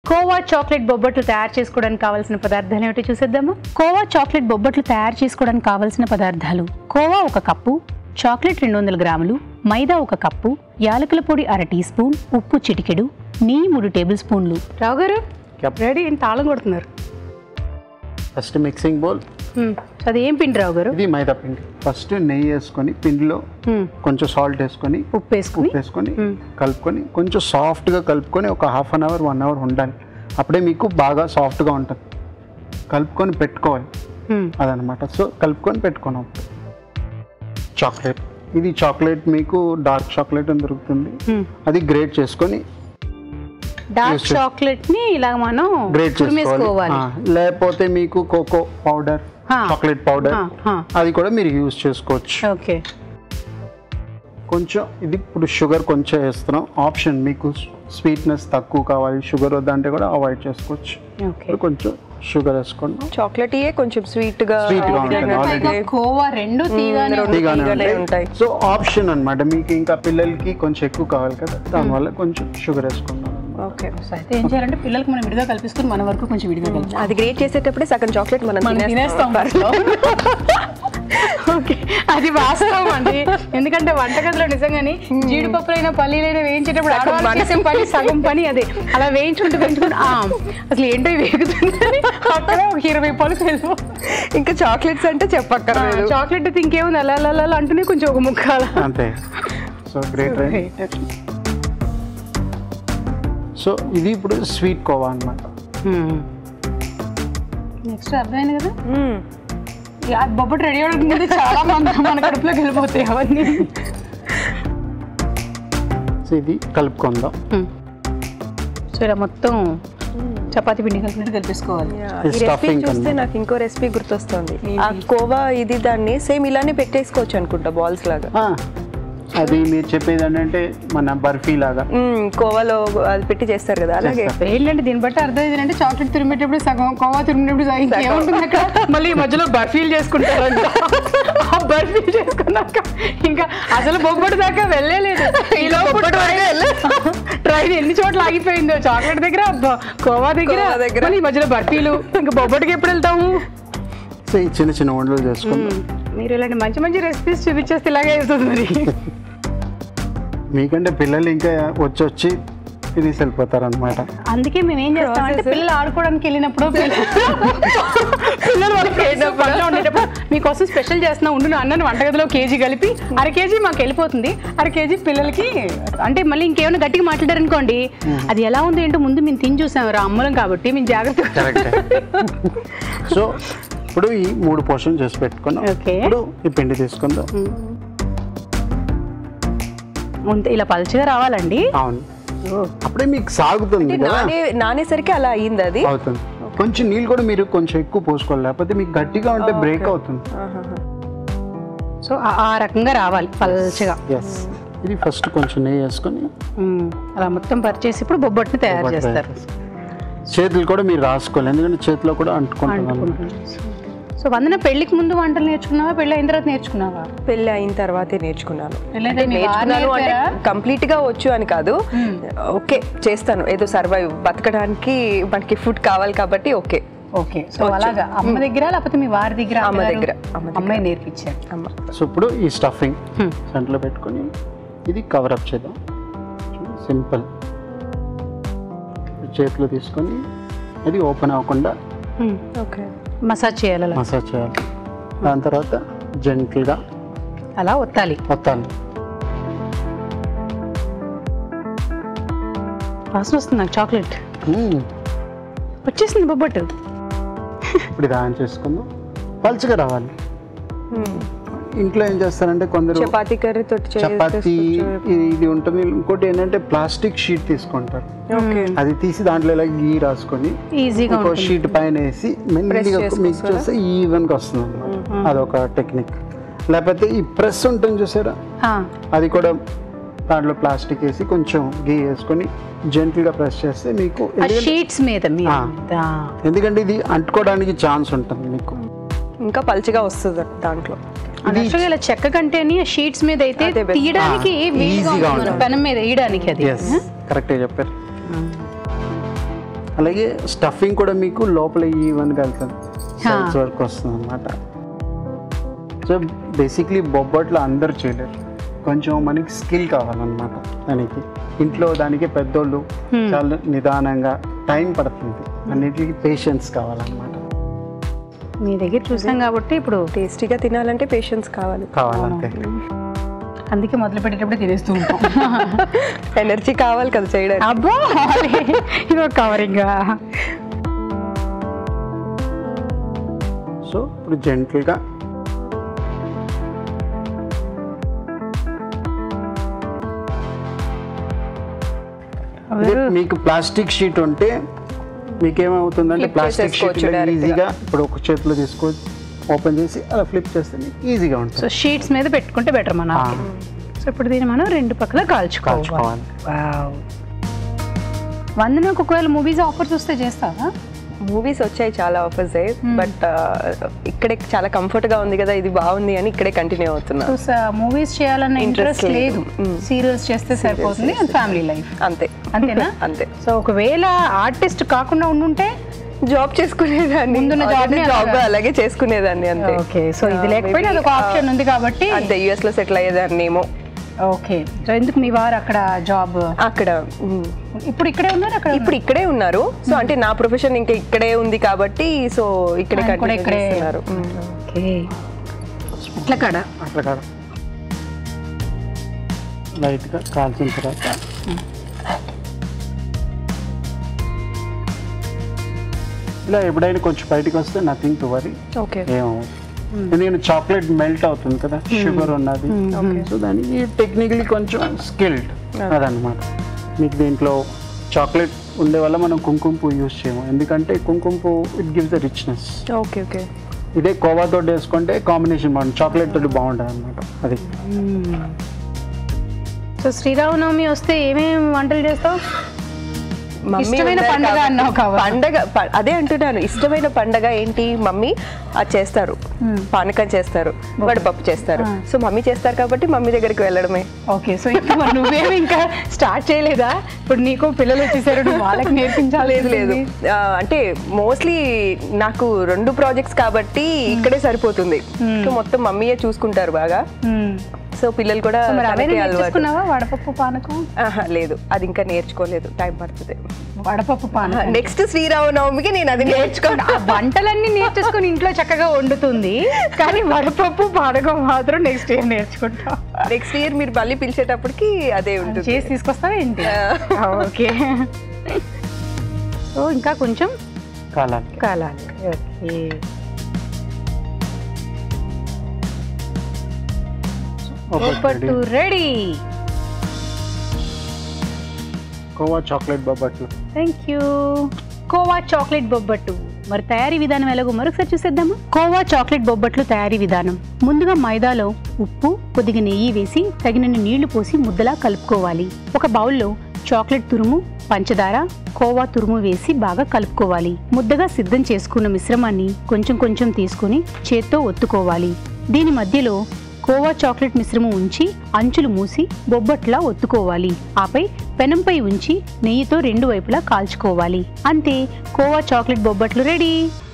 Khoa chocolate బొబ్బట్లు తయారు చేసుకోవడానికి కావాల్సిన పదార్థాలు ఏమిటో చూసేద్దామా కోవా చాక్లెట్ బొబ్బట్లు తయారు చేసుకోవడానికి కావాల్సిన పదార్థాలు కోవా ఒక కప్పు చాక్లెట్ రెండు వందల గ్రాములు మైదా ఒక కప్పు యాలకుల పొడి అర టీ స్పూన్ ఉప్పు చిటికెడు నెయ్యి మూడు టేబుల్ స్పూన్లు రావు గారు Yep. రెడీ ఏంటి తాళం కొడుతున్నారు ఫస్ట్ మిక్సింగ్ బౌల్ మ్మ్. సో అది ఏం పిండి రావు గారు ఇది మైదా పిండి ఫస్ట్ నెయ్యి వేసుకొని పిండిలో మ్మ్. కొంచెం సాల్ట్ వేసుకొని ఉప్పు వేసుకుని ఉప్పు వేసుకొని కలుపుకొని కొంచెం సాఫ్ట్గా కలుపుకొని ఒక half an hour one hour ఉండాలి అప్పుడే మీకు బాగా సాఫ్ట్గా ఉంటుంది కలుపుకొని పెట్టుకోవాలి మ్మ్. అదనమాట సో కలుపుకొని పెట్టుకున్నాం చాక్లెట్ ఇది చాక్లెట్ మీకు డార్క్ చాక్లెట్ అని దొరుకుతుంది మ్మ్. అది గ్రేట్ చేసుకొని డార్క్ చాక్లెట్ ని ఇలా మనం గ్రేట్ చేసుకోవాలి తురిమేసుకోవాలి ఆ, లేకపోతే మీకు కోకో పౌడర్ ఆ. చాక్లెట్ పౌడర్ ఆ, ఆ. అది కూడా మీరు యూజ్ చేసుకోవచ్చు ఓకే కొంచెం ఇది ఇప్పుడు షుగర్ కొంచెం వేస్తున్నాం ఆప్షన్ మీకు స్వీట్నెస్ తక్కువ కావాలి షుగర్ వద్దంటే కూడా అవాయిడ్ చేసుకోవచ్చు ఓకే ఇప్పుడు కొంచెం షుగర్ వేసుకున్నాం చాక్లెట్ ఇయే కొంచెం స్వీట్ గా Sweet గా ఉంటుంది. పైగా కోవా రెండు తీగానే రెండు తీగానే తీగలే ఉంటాయి ఉంటాయి. సో ఆప్షన్ అన్నమాట మీకు ఇంకా పిల్లలకి కొంచెం ఎక్కువ కావాలి కదా దానివల్ల కొంచెం షుగర్ వేసుకున్నాం ఓకే సో అయితే ఏం చేయాలంటే పిల్లలకి మనం విడిగా కల్పిస్తుని మన వరకు కొంచెం విడిగా కలుపుతాం అది గ్రేట్ చేసేటప్పుడే సగం చాక్లెట్ మనం మనం తినేస్తాం ఓకే అది వాస్తవం అండి ఎందుకంటే వంటగదిలో నిజంగానే జీడిపప్పులైనా పల్లీలైనా వేయించేటప్పుడు ఆడవాళ్ళు చేసే పని సగం పని అదే అలా వేయించుకుంటూ వేయించుకుంటూ ఆ, అసలు ఏంటో ఇవి వేగుతుంది అక్కడ ఒక ఇరవై పలుకు వెళ్ళిపో ఇంకా చాక్లెట్స్ అంటే చెప్పక్కర్లేదు చాక్లెట్ అయితే ఇంకేముంది అలా అలా అలా అంటూనే కొంచెం ఒక ముక్క అలా అంతే సో గ్రేట్ సో ఇది ఇప్పుడు స్వీట్ కోవా అన్నమాట నెక్స్ట్ అర్థమైంది కదా మ్మ్. ఈ ఆ బొబ్బట్ రెడీ అవడానికి ముందే చాలా మంది మన కడుపులోకి వెళ్ళిపోతాయి అవన్నీ సో ఇది కలుపుకుందాం సో ఇలా మొత్తం చపాతీ పిండి కలిపినట్టు కలిపేసుకోవాలి Yeah, ఈ ఈ రెసిపీ stuffing చూస్తే కన్నా. నాకు ఇంకో రెసిపీ గుర్తొస్తుంది ఆ కోవా ఇది దాన్ని సేమ్ ఇలానే పెట్టేసుకోవచ్చు అనుకుంటా బాల్స్ లాగా ఆ, అది మీరు చెప్పేది ఏంటంటే మన బర్ఫీ లాగా మ్మ్, కోవాలో అది పెట్టి చేస్తారు కదా అలాగే ఏంటంటే దీన్ని బట్టి అర్థం ఏంటంటే చాక్లెట్ తురిమేటప్పుడు సగం కోవా తురిమేటప్పుడు సగం ఇంకేముంటుంది అక్కడ మళ్ళీ ఈ మధ్యలో బర్ఫీలు చేసుకుంటారంట ఆ బర్ఫీలు చేసుకున్నాక ఇంకా అసలు బొబ్బడి దాకా వెళ్ళలేదు ఈ లోపు ట్రైన్ ఎన్ని చోట్ల ఆగిపోయిందో చాక్లెట్ దగ్గర బ- కోవా దగ్గర కోవా దగ్గర. మళ్ళీ ఈ మధ్యలో బర్ఫీలు ఇంకా బొబ్బడికి ఎప్పుడు వెళ్తాము సో ఈ చిన్న చిన్న వంటలు చేసుకుందాం మీరు ఇలాంటి మంచి మంచి రెసిపీస్ చూపించేస్తే ఇలాగే అవుతుంది మరి మీకంటే పిల్లలు ఇంకా వచ్చి వచ్చి తినేసి వెళ్ళిపోతారు అనమాట అందుకే మేము ఏం చేస్తామంటే పిల్లలు ఆడుకోవడానికి వెళ్ళినప్పుడు పిల్ల- పిల్లలు వాళ్ళ friends పనిలో ఉండేటప్పుడు మీకోసం స్పెషల్ చేస్తున్నా ఉండు నా అన్నను వంటగదిలో కేజీ కలిపి అర కేజీ మాకు వెళ్ళిపోతుంది అర కేజీ పిల్లలకి అంటే మళ్ళీ ఇంకేమైనా గట్టిగా మాట్లాడారనుకోండి అది ఎలా ఉంది ఏంటో ముందు మేము తిని చూసాం రా అమ్మలం కాబట్టి మేము జాగ్రత్తగా కరెక్ట్ సో ఇప్పుడు ఈ మూడు పోర్షన్ చేసి పెట్టుకున్నాం Okay. ఇప్పుడు ఈ పిండి తీసుకుందాం ఉంటే ఇలా పలుచగా రావాలండి అవును అప్పుడే మీకు సాగుతుంది కదా నానే నానేసరికి అలా అయింది అది అవుతుంది కొంచెం నీళ్ళు కూడా మీరు కొంచెం ఎక్కువ పోసుకోవాలి లేకపోతే మీకు గట్టిగా ఉంటే బ్రేక్ అవుతుంది సో ఆ- ఆ రకంగా రావాలి పల్చగా ఎస్ ఇది ఫస్ట్ కొంచెం నెయ్యి వేసుకొని ఉమ్, అలా మొత్తం పరిచేసి ఇప్పుడు బొబ్బట్టుని తయారు చేస్తారు చేతులు కూడా మీరు రాసుకోవాలి ఎందుకంటే చేతిలో కూడా అంటుకుంటున్నాను సో వందన పెళ్లికి ముందు వంటలు నేర్చుకున్నావా పెళ్ళి అయిన తర్వాత నేర్చుకున్నావా పెళ్ళి అయిన తర్వాతే నేర్చుకున్నాను పెళ్ళైతే మీ వారు నేర్చుకున్నాను అంటే నేర్పారా? కంప్లీట్ గా వచ్చు అని కాదు ఓకే చేస్తాను ఏదో సర్వైవ్ బతకడానికి మనకి ఫుడ్ కావాలి కాబట్టి ఓకే ఓకే సో అలాగా అమ్మ దగ్గర లేకపోతే మీ వారి దగ్గర అమ్మ అమ్మగారు? దగ్గర, అమ్మ దగ్గర. అమ్మాయి నేర్పించారు అమ్మ సో ఇప్పుడు ఈ స్టఫింగ్ Hmm. సెంటర్లో పెట్టుకొని ఇది కవర్ అప్ చేద్దాం సింపుల్ చేతిలో తీసుకొని ఇది ఓపెన్ అవ్వకుండా ఓకే మసాజ్ చేయాలి అలా మసాజ్ చేయాలి దాని తర్వాత జెంటిల్గా అలా ఒత్తాలి మొత్తాన్ని వాసన వస్తుంది నాకు చాక్లెట్ మ్మ్. వచ్చేసింది బొబ్బట్టు ఇప్పుడు ఇది ఆన్ చేసుకుందాం పలుచగా రావాలి ఇంట్లో ఏం చేస్తారంటే కొందరు చపాతీ కర్రీ తోటి చపాతి ఇది ఉంటుంది ఇంకోటి ఏంటంటే ప్లాస్టిక్ షీట్ తీసుకుంటారు ఓకే అది తీసి దాంట్లో ఇలా గీ రాసుకొని ఈజీగా ఇంకో ఉంటుంది షీట్ పైన వేసి మెల్లిగా చేసుకో మిక్స్ చేస్తే ఈవెన్గా వస్తుంది అనమాట అదొక టెక్నిక్ లేకపోతే ఈ ప్రెస్ ఉంటుంది చూసారా ఆ, అది కూడా దాంట్లో ప్లాస్టిక్ వేసి కొంచెం గీ వేసుకొని జెంటిల్గా ప్రెస్ చేస్తే మీకు ఆ ఎందుకంటే- షీట్స్ మీద మీద ఆ. ఎందుకంటే ఇది అంటుకోవడానికి ఛాన్స్ ఉంటుంది మీకు ఇంకా పల్చగా వస్తుంది దాంట్లో యాక్చువల్గా ఇలా చెక్క కంటేని షీట్స్ మీద అయితే అదే best. తీయడానికి ఆ, వీలుగా easy గా ఉంటుంది ఉంటుంది. పెనం మీద వేయడానికి అది ఎస్ కరెక్ట్గా చెప్పారు అలాగే స్టఫింగ్ కూడా మీకు లోపల ఈవెన్గా వెళ్తుంది సైడ్స్ వరకు వస్తుంది అనమాట సో బేసిక్లీ బొబ్బట్లు అందరు చేయలేరు కొంచెం మనకి స్కిల్ కావాలన్నమాట దానికి ఇంట్లో దానికి పెద్దోళ్ళు చాలా నిదానంగా టైం పడుతుంది అన్నిటికీ పేషెన్స్ కావాలన్నమాట మీ దగ్గర చూసాం కాబట్టి ఇప్పుడు టేస్టీగా తినాలంటే పేషెన్స్ కావాలి కావాలంతే అందుకే మొదలు పెట్టేటప్పుడు తినేస్తూ ఉంటాం ఎనర్జీ కావాలి కదా చేయడానికి అబ్బో ఇది ఒక కవరింగ్ సో ఇప్పుడు జెంటల్గా మీకు ప్లాస్టిక్ షీట్ ఉంటే మీకు ఏమవుతుందంటే Flip ప్లాస్టిక్ చేసేసుకోవచ్చు షీట్ direct గా. ఈజీగా ఇప్పుడు ఒక చేతిలో తీసుకోవచ్చు ఓపెన్ చేసి అలా ఫ్లిప్ చేస్తే మీకు ఈజీగా సో ఉంటుంది షీట్స్ మీద పెట్టుకుంటే బెటర్ మన ఆ. సో ఇప్పుడు దీన్ని మనం రెండు పక్కల కాల్చుకోవాలి కాల్చుకోవాలి వావ్ వందనకు ఒకవేళ మూవీస్ ఆఫర్స్ వస్తే చేస్తావా మూవీస్ వచ్చాయి చాలా ఆఫర్స్ బట్ ఇక్కడే చాలా కంఫర్ట్ గా ఉంది కదా ఇది బాగుంది అని ఇక్కడే కంటిన్యూ అవుతున్నా సో మూవీస్ చేయాలన్న Interest ఇంట్రెస్ట్ లేదు లేదు. Mm. సీరియల్స్ చేస్తే సరిపోతుంది అండ్ ఫ్యామిలీ లైఫ్ అంతే అంతేనా అంతే సో ఒకవేళ ఆర్టిస్ట్ కాకుండా ఉండుంటే జాబ్ చేసుకునేదాన్ని ముందున్న job ని జాబ్ అలాగా? అలాగే చేసుకునేదాన్ని అంతే ఓకే సో ఇది లేకపోయినా అదొక ఆప్షన్ ఉంది కాబట్టి అంతే యుఎస్ లో సెటిల్ అయ్యేదాన్ని ఏమో ఓకే సో ఎందుకు మీ వారు అక్కడ జాబ్ అక్కడ ఉమ్. ఇప్పుడు ఇక్కడే ఉన్నారు అక్కడ ఇప్పుడు ఇక్కడే ఉన్నారు సో అంటే నా ప్రొఫెషన్ ఇంకా ఇక్కడే ఉంది కాబట్టి సో ఇక్కడే ఆయన కూడా continue ఇక్కడే చేస్తున్నారు ఉమ్. ఓకే ఇట్లా కాడ అట్లా కాదు లైట్గా కాల్చిన తర్వాత ఇలా ఎప్పుడైనా కొంచెం బయటకు వస్తే నథింగ్ టు వరీ ఓకే ఏమవుతుంది ఎందుకంటే చాక్లెట్ మెల్ట్ అవుతుంది కదా షుగర్ ఉన్నది సో దానికి టెక్నికలీ కొంచెం స్కిల్డ్ అదనమాట మీకు దీంట్లో చాక్లెట్ ఉండే వల్ల మనం కుంకుమ పువ్వు యూస్ చేయము ఎందుకంటే కుంకుమ పువ్వు it gives the richness okay okay ఇదే కోవాతో వేసుకుంటే కాంబినేషన్ బాగుంటుంది చాక్లెట్ తోటి బాగుంటుంది అనమాట అది సో శ్రీరామనవమి వస్తే ఏమేమి వంటలు చేస్తావు మమ్మీ ఇష్టమైన ఉన్నారు పండగ కాబట్టి- అన్నావు కాబట్టి. పండగ ప- అదే అంటున్నాను ఇష్టమైన పండగ ఏంటి మమ్మీ అది చేస్తారు పానకం చేస్తారు వడపప్పు చేస్తారు సో మమ్మీ చేస్తారు కాబట్టి మమ్మీ దగ్గరికి వెళ్ళడమే ఓకే సో ఇప్పుడు మరి నువ్వేమి ఇంకా స్టార్ట్ చేయలేదా ఇప్పుడు నీకు పిల్లలు వచ్చేసారు నువ్వు వాళ్ళకి నేర్పించాలి లేదు లేదు ఆ, అంటే మోస్ట్లీ నాకు రెండు ప్రాజెక్ట్స్ కాబట్టి ఇక్కడే సరిపోతుంది సో మొత్తం మమ్మీయే చూసుకుంటారు బాగా సో పిల్లలు కూడా మరి అవే తనకే అలవాటు నేర్చుకున్నావా వడపప్పు పానకం ఆహా, లేదు అది ఇంకా నేర్చుకోలేదు టైం పడుతుంది వడపప్పు పానకం నెక్స్ట్ శ్రీరామనవమికి నేను అది నేర్చుకోను ఆ వంటలన్నీ నేర్చేసుకుని ఇంట్లో చక్కగా వండుతుంది కానీ వడపప్పు పానకం మాత్రం నెక్స్ట్ ఇయర్ నేర్చుకుంటాం నెక్స్ట్ ఇయర్ మీరు మళ్ళీ పిలిచేటప్పటికి అదే ఉంటుంది చేసి తీసుకొస్తావా ఏంటి ఓకే సో ఇంకా కొంచెం కాలాలి కాలాలి ఓకే బొబ్బట్టు రెడీ కోవా చాక్లెట్ బొబ్బట్లు థ్యాంక్ యూ కోవా చాక్లెట్ బొబ్బట్టు మరి తయారీ విధానం ఎలాగో మరొకసారి చూసేద్దామా కోవా చాక్లెట్ బొబ్బట్లు తయారీ విధానం ముందుగా మైదాలో ఉప్పు కొద్దిగా నెయ్యి వేసి తగినన్ని నీళ్లు పోసి ముద్దలా కలుపుకోవాలి ఒక బౌల్లో చాక్లెట్ తురుము పంచదార కోవా తురుము వేసి బాగా కలుపుకోవాలి ముద్దగా సిద్ధం చేసుకున్న మిశ్రమాన్ని కొంచెం కొంచెం తీసుకుని చేత్తో ఒత్తుకోవాలి దీని మధ్యలో కోవా చాక్లెట్ మిశ్రమం ఉంచి అంచులు మూసి బొబ్బట్లా ఒత్తుకోవాలి ఆపై పెనంపై ఉంచి నెయ్యితో రెండు వైపులా కాల్చుకోవాలి అంతే కోవా చాక్లెట్ బొబ్బట్లు రెడీ